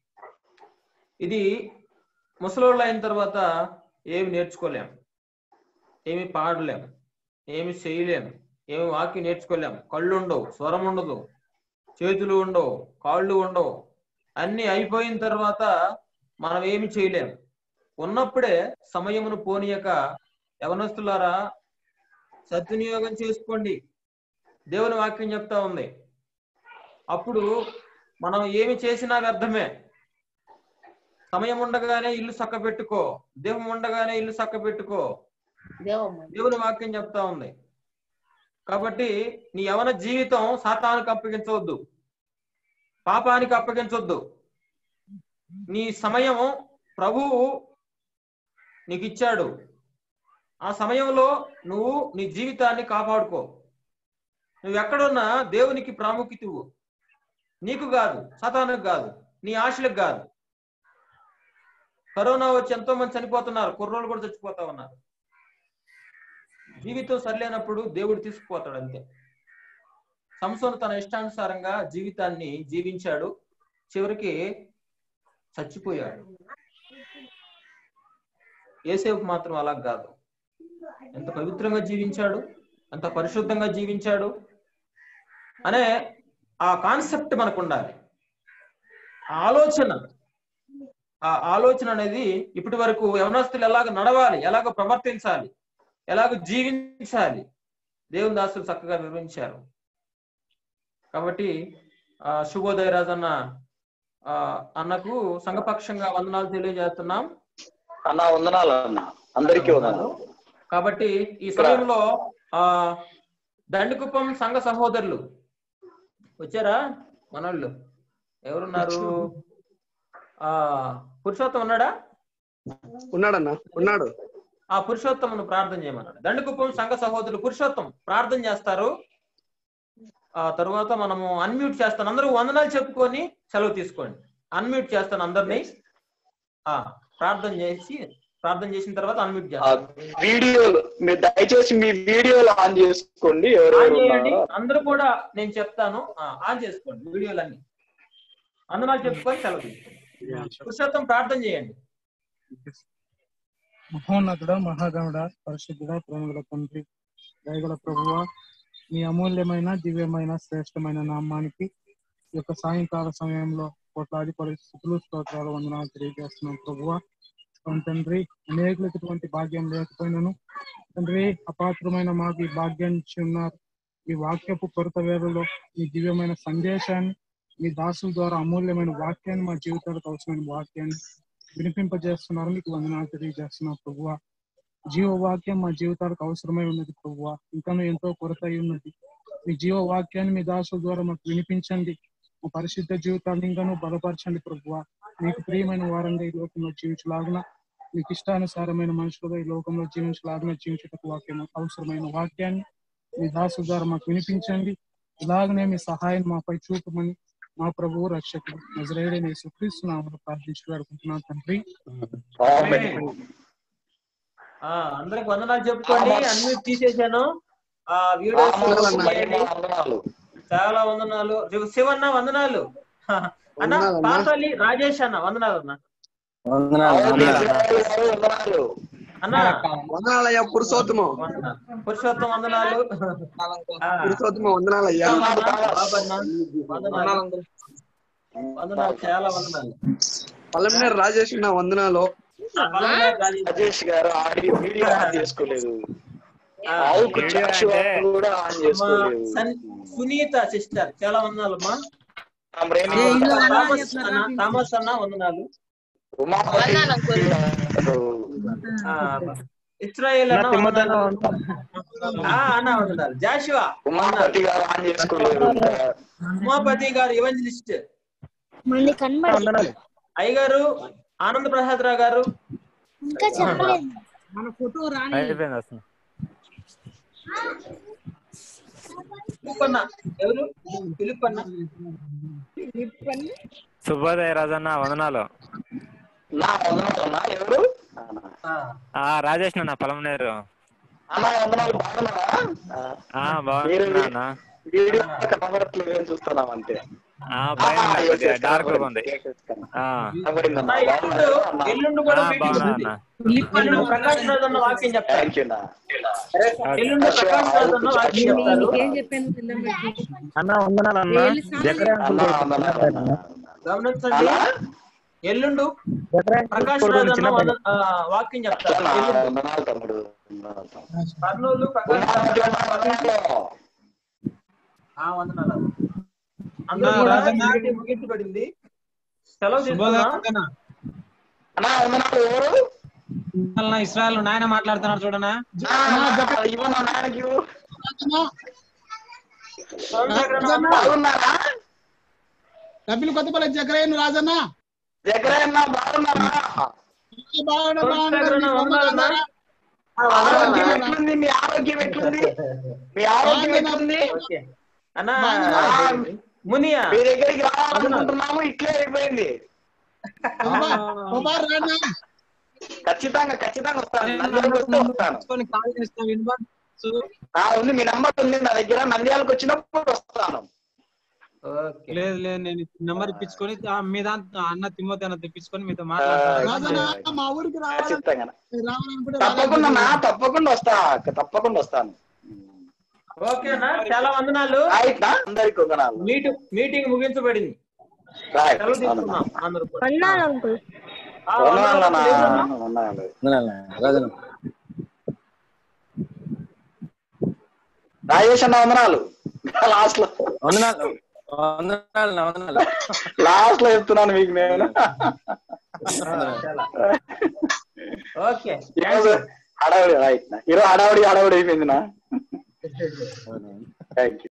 Speaker 2: ఇది ముసలోళ్ళు అయిన తర్వాత ఏమి నేర్చుకోలేం ఏమి పాడలేం ఏమి చేయలేం ఏమి వాక్యం నేర్చుకోలేం కళ్ళు ఉండవు స్వరం ఉండదు చేతులు ఉండవు కాళ్ళు ఉండవు అన్ని అయిపోయిన తర్వాత మనం ఏమి చేయలేం ఉన్నప్పుడే సమయమును పోనీయక యవనస్తులారా సద్వినియోగం చేసుకోండి దేవుని వాక్యం చెప్తా ఉంది అప్పుడు మనం ఏమి చేసినా వ్యర్థమే సమయం ఉండగానే ఇల్లు చక్క పెట్టుకో దేహం ఉండగానే ఇల్లు చక్క పెట్టుకో దేవుని వాక్యం చెప్తా ఉంది కాబట్టి నీ యవన జీవితం సాతానికి అప్పగించవద్దు పాపానికి అప్పగించవద్దు నీ సమయం ప్రభువు నీకు ఇచ్చాడు ఆ సమయంలో నువ్వు నీ జీవితాన్ని కాపాడుకో నువ్వు ఎక్కడున్నా దేవునికి ప్రాముఖ్యత ఇవ్వు నీకు కాదు సతానికి కాదు నీ ఆశలకు కాదు కరోనా వచ్చి ఎంతో మంది చనిపోతున్నారు కుర్రోళ్ళు కూడా చచ్చిపోతా ఉన్నారు జీవితం సరిలేనప్పుడు దేవుడు తీసుకుపోతాడు అంతే సంసోను తన ఇష్టానుసారంగా జీవితాన్ని జీవించాడు చివరికి చచ్చిపోయాడు ఏసేపు మాత్రం అలా కాదు ఎంత పవిత్రంగా జీవించాడు ఎంత పరిశుద్ధంగా జీవించాడు అనే ఆ కాన్సెప్ట్ మనకు ఉండాలి ఆ ఆలోచన ఆ ఆలోచన అనేది ఇప్పటి వరకు యవనస్తులు ఎలాగ నడవాలి ఎలాగ ప్రవర్తించాలి ఎలాగ జీవించాలి దేవుని దాసులు చక్కగా వివరించారు కాబట్టి ఆ శుభోదయ రాజన్న ఆ అన్నకు సంఘపక్షంగా వందనాలు తెలియజేస్తున్నాం
Speaker 3: అన్న వందనాలు అన్న అందరికీ వందనాలు
Speaker 2: కాబట్టి ఈ సమయంలో ఆ దండికుప్పం సంఘ సహోదరులు వచ్చారా మనోళ్ళు ఎవరున్నారు ఆ పురుషోత్తం ఉన్నాడా
Speaker 5: ఉన్నాడన్నా ఉన్నాడు
Speaker 2: ఆ పురుషోత్తమును ప్రార్థన చేయమన్నాడు దండకుప్పం సంఘ సహోదరులు పురుషోత్తం ప్రార్థన చేస్తారు ఆ తరువాత మనము అన్మ్యూట్ చేస్తాను అందరూ వందనాలు చెప్పుకొని సెలవు తీసుకోండి అన్మ్యూట్ చేస్తాను అందరినీ ఆ ప్రార్థన చేసి ప్రార్థన చేసిన తర్వాత అన్మ్యూట్
Speaker 3: ఆ
Speaker 2: చేస్తాను
Speaker 3: వీడియో మీరు దయచేసి మీ వీడియోలు ఆన్ చేసుకోండి ఎవరెవరు
Speaker 2: ఆన్ చేయండి
Speaker 3: ఉన్నారో
Speaker 2: అందరూ కూడా నేను చెప్తాను ఆ, ఆన్ చేసుకోండి వీడియోలన్నీ వందనాలు చెప్పుకొని సెలవు తీసుకోండి పురుషోత్తం ప్రార్థన చేయండి
Speaker 4: మహోన్నతుడ మహాగణుడ పరిశుద్ధుడ ప్రేమగల తండ్రి దయగల ప్రభువ మీ అమూల్యమైన దివ్యమైన శ్రేష్టమైన నామానికి ఈ యొక్క సాయంకాల సమయంలో కోట్లాది పరిస్థితులు స్తోత్రాలు వందనాలు తెలియజేస్తున్నాం ప్రభువ అవును తండ్రి అనేకులకు ఇటువంటి భాగ్యం లేకపోయినను తండ్రి అపాత్రమైన మాకు ఈ భాగ్యాన్ని ఇచ్చి ఉన్నారు ఈ వాక్యపు కొరత వేళలో మీ దివ్యమైన సందేశాన్ని మీ దాసుల ద్వారా అమూల్యమైన వాక్యాన్ని మా జీవితాలకు అవసరమైన వాక్యాన్ని వినిపింపజేస్తున్నారు మీకు వందనాలు తెలియజేస్తున్నాం ప్రభువ జీవవాక్యం మా జీవితాలకు అవసరమై ఉన్నది ప్రభువ ఇంకనూ ఎంతో కొరత అయి ఉన్నది మీ జీవ వాక్యాన్ని మీ దాసుల ద్వారా మాకు వినిపించండి మా పరిశుద్ధ జీవితాన్ని ఇంకనూ బలపరచండి ప్రభువ మీకు ప్రియమైన వారంగా ఈ లోకంలో జీవించలాగున మీకు ఇష్టానుసారమైన మనుషులుగా ఈ లోకంలో జీవించలాగున జీవించటకు వాక్యం అవసరమైన వాక్యాన్ని మీ దాసుల ద్వారా మాకు వినిపించండి ఇలాగనే మీ సహాయం మాపై చూపమని మా ప్రభువు రక్షకుడు నజరేయుడైన యేసుక్రీస్తు నామములో ప్రార్థించి వేడుకుంటున్నాను తండ్రి
Speaker 3: ఆమేన్.
Speaker 2: ఆ అందరికి వందనాలు చెప్పుకోండి అన్ని తీసేశాను ఆ వీడియోస్
Speaker 3: ఆమోదం
Speaker 2: ఓపెన్
Speaker 3: అన్న,
Speaker 2: చేయండి.
Speaker 3: వందనాలు
Speaker 2: చాలా వందనాలు శివ- శివన్న వందనాలు అన్న
Speaker 5: వందనాలన్నా.
Speaker 2: పాతలి రాజేష్ అన్న వందనాలు అన్న
Speaker 3: అవును, ఇజ్రాయేల్ గారు వందనాలు
Speaker 2: అన్న
Speaker 5: వందనాలయ్యా పురుషోత్తమ
Speaker 2: వందనాలు. పురుషోత్తం వందనాలు ఆ,
Speaker 5: పురుషోత్తమ వందనాలయ్యా
Speaker 2: శివన్న, బాబన్న వందనాలు వందనాలు చాలా వందనాలు
Speaker 5: పల్లెమనేరు రాజేష్ నా వందనాలు
Speaker 2: ఆ, పల్లెమనేరు రాజేష్.
Speaker 3: రాజేష్ గారు ఆడియో వీడియో ఆన్ చేసుకోలేదు
Speaker 2: ఆ,
Speaker 3: ఆవుకు
Speaker 6: వీడియో
Speaker 3: చాక్షువా
Speaker 6: అంటే-
Speaker 3: కూడా ఆన్
Speaker 2: మా
Speaker 3: చేసుకోలేదు
Speaker 2: సన్- సునీత సిస్టర్ చాలా వందనాలు అమ్మా
Speaker 3: ఆ ప్రేమ
Speaker 2: థామస్ అన్న థామస్ అన్న వందనాలు
Speaker 3: ఉమాపతి గారు.
Speaker 2: ఆ, ఇస్రాయేల్ అన్న
Speaker 6: నా తిమ్మతన
Speaker 2: వందనాలు. ఆ, అన్న వందనాలు జాషువా
Speaker 3: ఉమాపతి గారు ఆన్ చేసుకోలేదు
Speaker 2: ఉమాపతి గారు ఎవెంజలిస్ట్
Speaker 7: మళ్ళీ కనబడి
Speaker 6: వందనాలు
Speaker 2: అయ్యగారు ఆనంద ప్రసాద్ రావు గారు
Speaker 7: ఇంకా చెప్పలేదు
Speaker 6: అయిపోయింది వస్తుంది
Speaker 2: ఫిలిప్ అన్న ఎవరు ఫిలిప్ అన్న
Speaker 6: శుభోదయ రాజన్న వందనాలు
Speaker 3: నా వందనాలు అన్నా ఎవరు
Speaker 2: ఆ,
Speaker 6: ఆ రాజేష్ నా పొలంనేరు
Speaker 3: అన్న వందనాలు బాగున్నారా
Speaker 6: ఆ బాగున్నా అన్న
Speaker 3: వీడియో కనబడట్లేదు అని చూస్తున్నాం అంతే
Speaker 6: ఆ భయం లేదు కొద్దిగా డార్క్ గా ఉంది ఆ
Speaker 2: అన్న, ఎల్లుండు ఎల్లుండు కూడా
Speaker 6: ఆ,
Speaker 2: మీటింగ్
Speaker 6: బాగున్నా
Speaker 2: ఉంది
Speaker 6: అన్న
Speaker 2: ఎల్లుండు ప్రకాష్ రాజు అన్న వాక్యం చెప్తారు
Speaker 3: థ్యాంక్ యూ నా
Speaker 2: ఎల్లుండు ప్రకాష్ రాజు అన్న వాక్యం చెప్తారు
Speaker 6: అన్న వందనాలు అన్న జకరియా
Speaker 3: అన్న వందనాలు అన్న.
Speaker 2: గమనించండి
Speaker 3: అలా
Speaker 2: ఎల్లుండు
Speaker 6: జకరియా
Speaker 2: ప్రకాష్
Speaker 6: కొడుకు
Speaker 2: రాజు అన్న
Speaker 6: చిన్న
Speaker 2: వంద- ఆ, వాక్యం చెప్తారు
Speaker 3: అన్న,
Speaker 2: ఎల్లుండు
Speaker 3: వందనాలు తమ్ముడు వందనాలు తమ్ముడు.
Speaker 2: కర్నూలు ప్రకాష్ రాజు
Speaker 3: ఉమాపతి
Speaker 2: అన్న
Speaker 3: అన్న
Speaker 2: వాక్యం
Speaker 3: వందనాలు.
Speaker 2: ఆ, వందనాలు అన్న. అందరూ కూడా
Speaker 4: రాజన్న.
Speaker 2: మీటింగ్ ముగించబడింది సెలవు
Speaker 4: శుభోదయం
Speaker 2: తీసుకున్నా
Speaker 3: అన్న వందనాలు ఎవరు
Speaker 4: అన్న ఇస్రాయల్ నాయన మాట్లాడుతున్నారు చూడనా
Speaker 3: ఆ, ఇవ్వను నాయనకి ఇవ్వు. బాగున్నారా
Speaker 8: డబ్బులు కొత్తపల్లి జగరయ్యను రాజన్న
Speaker 3: జగరన్న బాగున్నారా
Speaker 8: బాగున్నా
Speaker 2: వందనాలన్నా.
Speaker 3: ఆరోగ్యం ఎట్లుంది మీ ఆరోగ్యం ఎట్లుంది మీ ఆరోగ్యం ఎట్లుంది
Speaker 2: ఓకే అన్న
Speaker 3: బాగున్నా.
Speaker 2: మునియా
Speaker 3: మీ దగ్గరికి రావాలనుకుంటున్నాము ఇట్లే అయిపోయింది
Speaker 8: కుమార్ రానా
Speaker 3: ఖచ్చితంగా ఖచ్చితంగా వస్తాను నంద్యాలకు వస్తే వస్తాను
Speaker 4: కాల్ చేస్తా వినబా
Speaker 3: ఆ, ఉంది మీ నంబర్ ఉంది నా దగ్గర నంద్యాలకు వచ్చినప్పుడు వస్తాను
Speaker 2: ఓకే
Speaker 4: లేదు లేదు నేను నెంబర్ ఇప్పించుకొని ఆ, మీ దాంట్లో అన్న తిమ్మతి అన్న తెప్పించుకొని మీతో
Speaker 3: ఆ,
Speaker 4: మాట్లాడతాను
Speaker 8: రాజన్న మా ఊరికి రావాలని
Speaker 3: ఖచ్చితంగా
Speaker 8: రావాలనుకుంటే
Speaker 3: తప్పకుండా నా తప్పకుండా వస్తా తప్పకుండా వస్తాను
Speaker 2: ఓకేనా చాలా వందనాలు
Speaker 3: రైట్ నా అందరికి వందనాలు
Speaker 2: మీట్ మీటింగ్ ముగించబడింది
Speaker 3: రైట్
Speaker 2: సెలవు తీసుకున్నాం అందరూ కూడా.
Speaker 7: అన్నాను అంకుల్
Speaker 2: ఆ,
Speaker 3: వందనాలు
Speaker 2: వందనాలు దేవుడన్నా.
Speaker 3: అన్న, వందనాలు రాజేష్ అన్న వందనాలు లాస్ట్ లో
Speaker 6: వందనాలు వందనాలు నా వందనాలు
Speaker 3: లాస్ట్ లో చెప్తున్నాను మీకు నేను
Speaker 2: చాలా. ఓకే
Speaker 3: ఈరోజు హడావుడి రైట్ నా ఈరోజు హడావుడి హడావుడి అయిపోయింది నా థ్యాంక్ యూ